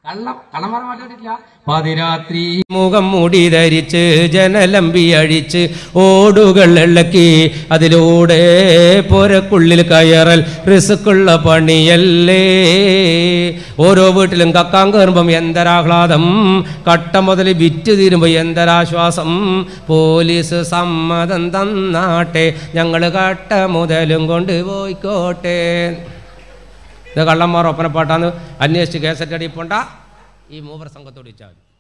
കള്ളം കള്ളന്മാരെ മാറ്റിട്ടില്ല പാതിരാത്രി മുഖം മൂടി ധരിച്ച് ജനലമ്പി അഴിച്ച് ഓടുകൾ ഇളക്കി അതിലൂടെ പുരക്കുള്ളിൽ കയറൽ റിസുക്കുള്ള പണിയല്ലേ ഓരോ വീട്ടിലും കക്കാൻ കയറുമ്പം എന്തരാഹ്ലാദം കട്ട മുതൽ വിറ്റ് തീരുമ്പോൾ എന്തരാശ്വാസം പോലീസ് സമ്മതം തന്നാട്ടെ ഞങ്ങൾ കട്ട മുതലും കൊണ്ട് പോയിക്കോട്ടെ ഇത് കള്ളന്മാർ ഒപ്പനപ്പാട്ടാന്ന് അന്വേഷിച്ച് കേസറ്റ് അടിപ്പോണ്ട ഈ മൂവർ സംഘത്തോട് ചോദിച്ചാൽ മതി